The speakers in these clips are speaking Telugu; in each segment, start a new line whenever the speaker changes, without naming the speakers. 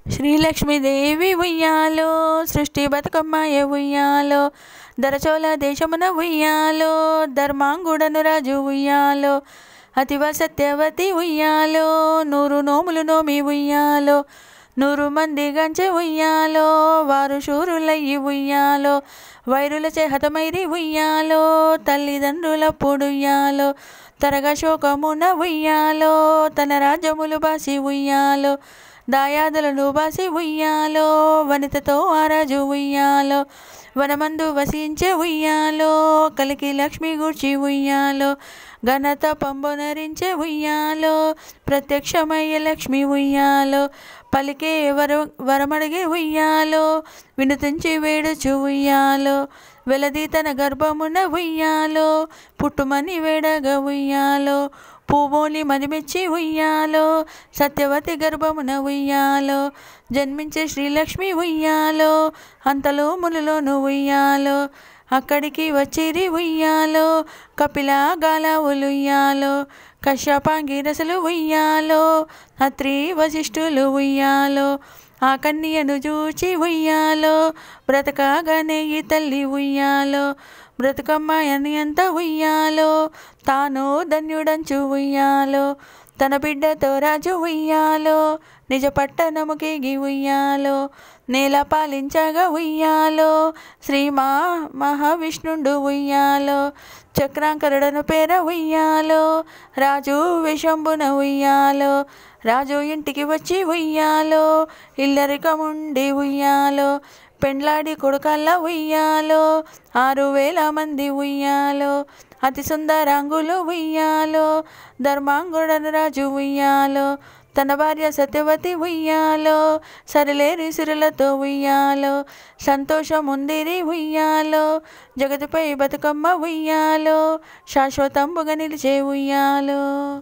శ్రీలక్ష్మీదేవి ఉయ్యాలో సృష్టి బతుకమ్మాయ ఉయ్యాలో దరచోల దేశమున ఉయ్యాలో ధర్మాంగుడను రాజు ఉయ్యాలో అతివ సత్యవతి ఉయ్యాలో నూరు నోములు నోమి ఉయ్యాలో నూరు మంది గంచె ఉయ్యాలో వారు శూరులయ్యి ఉయ్యాలో వైరులచే హతమైరి ఉయ్యాలో తల్లిదండ్రుల పొడుయ్యాలో తరగ శోకమున ఉయ్యాలో తన రాజ్యములు బాసి ఉయ్యాలో దాయాదులను బాసి ఉయ్యాలో వనితతో ఆరాజు ఉయ్యాలో వనమందు వసించే ఉయ్యాలో కలికి లక్ష్మి గూర్చి ఉయ్యాలో ఘనత పంబొనరించే ఉయ్యాలో ప్రత్యక్షమయ్యే లక్ష్మి ఉయ్యాలో పలికే వర వరమడిగే ఉయ్యాలో వినుతించి వేడుచు ఉయ్యాలో వెలది తన గర్భమున ఉయ్యాలో పుట్టుమని వేడగా ఉయ్యాలో పూమోలి మదిమెచ్చి ఉయ్యాలో సత్యవతి గర్భమున ఉయ్యాలో జన్మించే శ్రీలక్ష్మి ఉయ్యాలో అంతలో మునులోను ఉయ్యాలో అక్కడికి వచ్చిరి ఉయ్యాలో కపిల గాలావులు ఉయ్యాలో కశ్యపాంగిరసలు ఉయ్యాలో అత్రి వశిష్ఠులు ఉయ్యాలో ఆ కన్యను చూచి ఉయ్యాలో బ్రతకగానే ఈ తల్లి ఉయ్యాలో బ్రతుకమ్మాయని అంత ఉయ్యాలో తాను ధన్యుడంచు ఉయ్యాలో తన బిడ్డతో రాజు ఉయ్యాలో నిజ పట్టణముకి ఉయ్యాలో నేల పాలించగా ఉయ్యాలో శ్రీమా మహావిష్ణుండు ఉయ్యాలో చక్రాంకరుడను పేర ఉయ్యాలో రాజు విషంబున ఉయ్యాలో రాజు ఇంటికి వచ్చి ఉయ్యాలో ఇల్లరికముండి ఉయ్యాలో పెండ్లాడి కొడుకల్లా ఉయ్యాలో ఆరు వేల మంది ఉయ్యాలో అతి సుందరాంగులు ఉయ్యాలో ధర్మాంగుడను రాజు ఉయ్యాలో తన భార్య సత్యవతి ఉయ్యాలో సరిలేరి సిరులతో ఉయ్యాలో సంతోషముందిరి ఉయ్యాలో జగతిపై బతుకమ్మ ఉయ్యాలో శాశ్వతంబుగా నిలిచే ఉయ్యాలో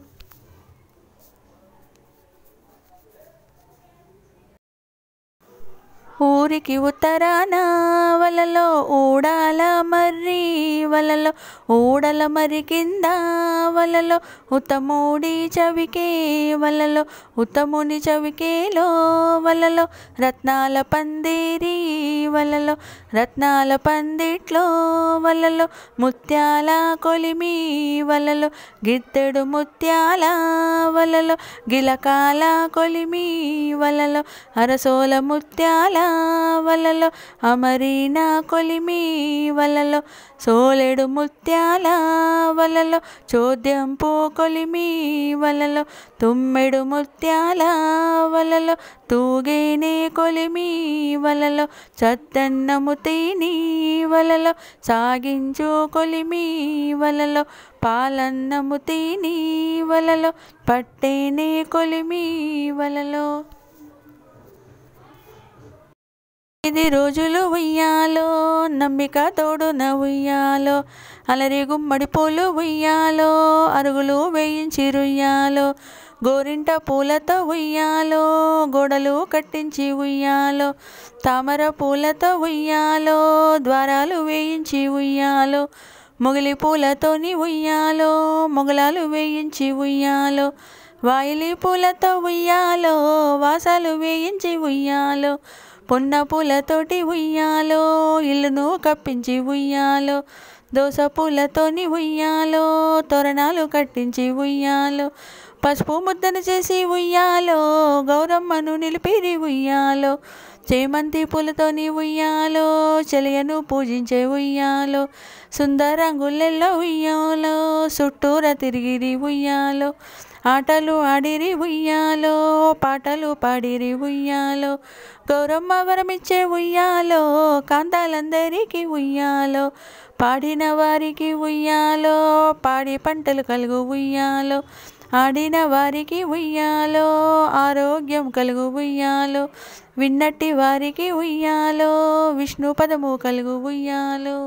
ఊరికి ఉత్తరాన వలలో ఊడాల మర్రి వలలో ఊడల మరి కింద వలలో ఉత్తముడి చవికే వలలో ఉత్తముని చవికేలో వలలో రత్నాల పందిరి వలలో రత్నాల పందిట్లో వలలో ముత్యాల కొలిమి వలలో గిత్తెడు ముత్యాల వలలో గిలకాల కొలిమి వలలో అరసోల ముత్యాల వలలో అమరీన కొలిమి వలలో సోలెడు ముత్యాల వలలో చోద్యంపు కొలిమి వలలో తుమ్మెడు ముత్యాల వలలో తూగేనే కొలిమి వలలో చద్దన్నము తీని వలలో సాగించు కొలిమి వలలో పాలన్నము తీని వలలో పట్టేనే కొలిమి వలలో ఇది రోజులు ఉయ్యాలో నమ్మిక తోడున ఉయ్యాలో అలరి గుమ్మడి పూలు ఉయ్యాలో అరుగులు వేయించి రుయ్యాలో గోరింట పూలతో ఉయ్యాలో గోడలు కట్టించి ఉయ్యాలో తామర పూలతో ఉయ్యాలో ద్వారాలు వేయించి ఉయ్యాలో మొగలి పూలతోని ఉయ్యాలో మొగలాలు వేయించి ఉయ్యాలో వాయిలి పూలతో ఉయ్యాలో వాసాలు వేయించి ఉయ్యాలో పొన్న పూలతోటి ఉయ్యాలో ఇల్లును కప్పించి ఉయ్యాలో దోస పూలతోని ఉయ్యాలో తోరణాలు కట్టించి ఉయ్యాలో పసుపు ముద్దను చేసి ఉయ్యాలో గౌరమ్మను నిలిపిరి ఉయ్యాలో చేమంతి పూలతోని ఉయ్యాలో చెలియను పూజించే ఉయ్యాలో సుందరంగులెల్లో ఉయ్యాలో చుట్టూర తిరిగిరి ఉయ్యాలో ఆటలు ఆడిరి ఉయ్యాలో పాటలు పాడిరి ఉయ్యాలో గౌరమ్మ వరమిచ్చే ఉయ్యాలో కాంతాలందరికీ ఉయ్యాలో పాడిన వారికి ఉయ్యాలో పాడి పంటలు కలుగు ఉయ్యాలో ఆడిన వారికి ఉయ్యాలో ఆరోగ్యం కలుగు ఉయ్యాలో విన్నట్టి వారికి ఉయ్యాలో విష్ణు పదము కలుగు ఉయ్యాలో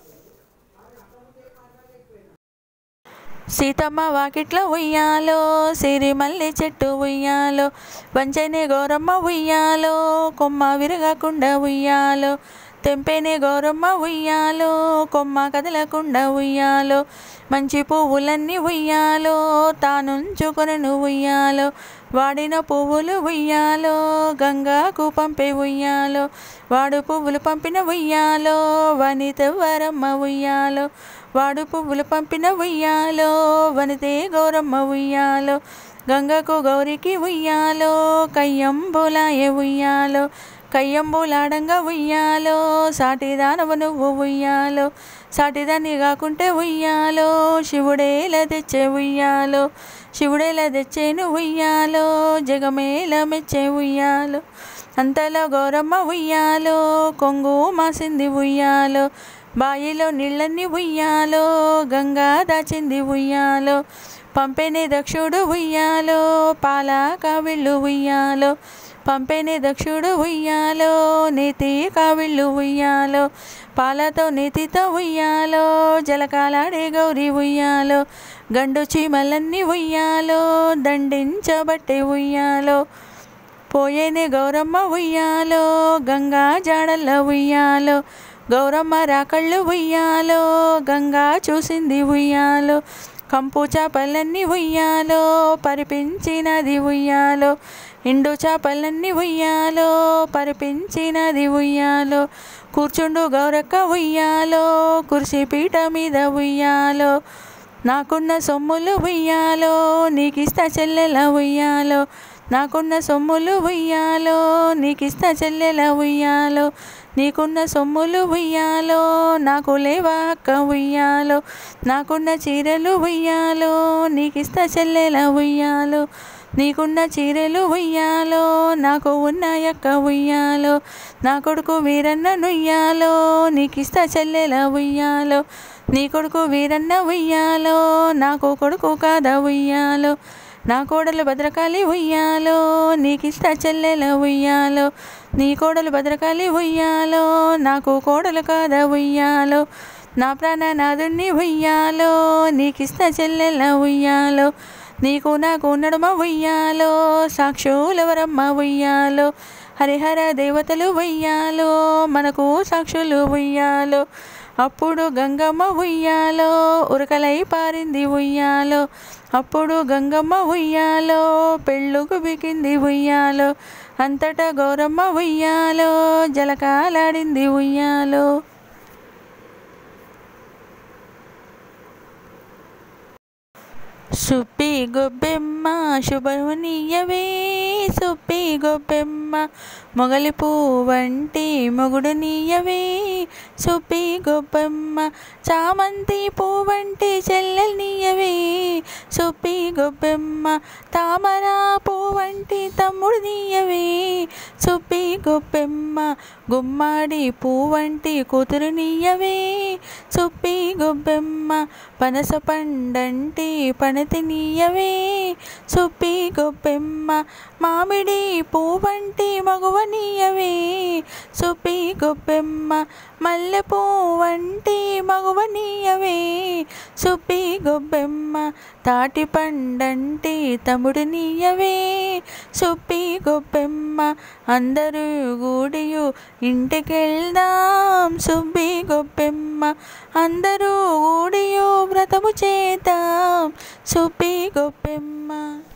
సీతమ్మ వాకిట్లో ఉయ్యాలో సిరిమల్లి చెట్టు ఉయ్యాలో వంచని గౌరమ్మ ఉయ్యాలో కొమ్మ విరగకుండా ఉయ్యాలో తెంపేనే గౌరమ్మ ఉయ్యాలో కొమ్మ కదలకుండా ఉయ్యాలో మంచి పువ్వులన్నీ ఉయ్యాలో తానుంచుకొనను ఉయ్యాలో వాడిన పువ్వులు ఉయ్యాలో గంగాకు పంపే ఉయ్యాలో వాడు పువ్వులు పంపిన ఉయ్యాలో వనిత వరమ్మ ఉయ్యాలో వాడు పువ్వులు పంపిన ఉయ్యాలో వనితే గౌరమ్మ ఉయ్యాలో గంగకు గౌరికి ఉయ్యాలో కయ్యంబులాయ ఉయ్యాలో కయ్యంబులాడంగా ఉయ్యాలో సాటిదానవు నువ్వు ఉయ్యాలో సాటిదాన్ని కాకుంటే ఉయ్యాలో శివుడేలా తెచ్చే ఉయ్యాలో శివుడేలా తెచ్చేను ఉయ్యాలో జగమేల మెచ్చే ఉయ్యాలో అంతలో గౌరమ్మ ఉయ్యాలో కొంగు మాసింది ఉయ్యాలో బాయిలో నీళ్ళన్నీ ఉయ్యాలో గంగా దాచింది ఉయ్యాలో పంపెని దక్షుడు ఉయ్యాలో పాల కావిళ్ళు ఉయ్యాలో పంపెని దక్షుడు ఉయ్యాలో నీతి కావిళ్ళు ఉయ్యాలో పాలతో నీతితో ఉయ్యాలో జలకాలాడే గౌరి ఉయ్యాలో గండు చీమలన్నీ ఉయ్యాలో దండించబట్టే ఉయ్యాలో పోయేనే గౌరమ్మ ఉయ్యాలో గంగా జాడల్ల ఉయ్యాలో గౌరమ్మ రాకళ్ళు ఉయ్యాలో గంగా చూసింది ఉయ్యాలో కంపు చేపలన్నీ ఉయ్యాలో పరిపించినది ఉయ్యాలో ఎండు చేపలన్నీ ఉయ్యాలో పరిపించినది ఉయ్యాలో కూర్చుండు గౌరక్క ఉయ్యాలో కుర్చీ పీట మీద ఉయ్యాలో నాకున్న సొమ్ములు ఉయ్యాలో నీకిస్తా చెల్లెల ఉయ్యాలో నాకున్న సొమ్ములు ఉయ్యాలో నీకిస్తా చెల్లెల ఉయ్యాలో నీకున్న సొమ్ములు ఉయ్యాలో నాకు లేవా అక్క ఉయ్యాలో నాకున్న చీరలు ఉయ్యాలో నీకిస్తా చెల్లెల ఉయ్యాలో నీకున్న చీరలు ఉయ్యాలో నాకు ఉన్నాయక్క ఉయ్యాలో నా కొడుకు వీరన్న నుయ్యాలో నీకిస్తా చెల్లెల ఉయ్యాలో నీ కొడుకు వీరన్న ఉయ్యాలో నాకు కొడుకు కాదా ఉయ్యాలో నా కోడలు భద్రకాళి ఉయ్యాలో నీకిస్తా చెల్లెల ఉయ్యాలో నీ కోడలు భద్రకాళి ఉయ్యాలో నాకు కోడలు కాదా ఉయ్యాలో నా ప్రాణనాథుణ్ణి ఉయ్యాలో నీకిస్తా చెల్లెల ఉయ్యాలో నీకు నాకు నడుమ ఉయ్యాలో సాక్షులెవరమ్మ ఉయ్యాలో హరిహర దేవతలు ఉయ్యాలో మనకు సాక్షులు ఉయ్యాలో అప్పుడు గంగమ్మ ఉయ్యాలో ఉరకలై పారింది ఉయ్యాలో అప్పుడు గంగమ్మ ఉయ్యాలో పెళ్ళుకు బికింది ఉయ్యాలో అంతటా గౌరమ్మ ఉయ్యాలో జలకాలాడింది ఉయ్యాలో సుప్పి గొబ్బెమ్మ శుభమునియవే సుప్పి గొబ్బెమ్మ మొగలి పువ్వంటి మొగుడు నీయవే సుప్పి గొబ్బెమ్మ చామంతి పువ్వంటి చెల్లెలు నీయవే సుప్పి గొబ్బెమ్మ తామర పువ్వంటి తమ్ముడు నీయవే సుప్పి గొబ్బెమ్మ గుమ్మాడి పువ్వంటి కూతురు నీయవే సుప్పి గొబ్బెమ్మ పనస పండంటి పణతి నీయవే సుప్పి గొబ్బెమ్మ మామిడి పువ్వంటి మగువ నీయవే సుప్పి గొబ్బెమ్మ మల్లె పువ్వంటి మగువ నీయవే సుప్పి గొబ్బెమ్మ తాటి పండంటి తమ్ముడు నీయవే సుప్పి గొబ్బెమ్మ అందరూ గూడియు ఇంటికెళ్దాం సుబ్బి గొబ్బెమ్మ అందరూ గూడియు వ్రతము చేద్దాం సుబ్బి గొబ్బెమ్మ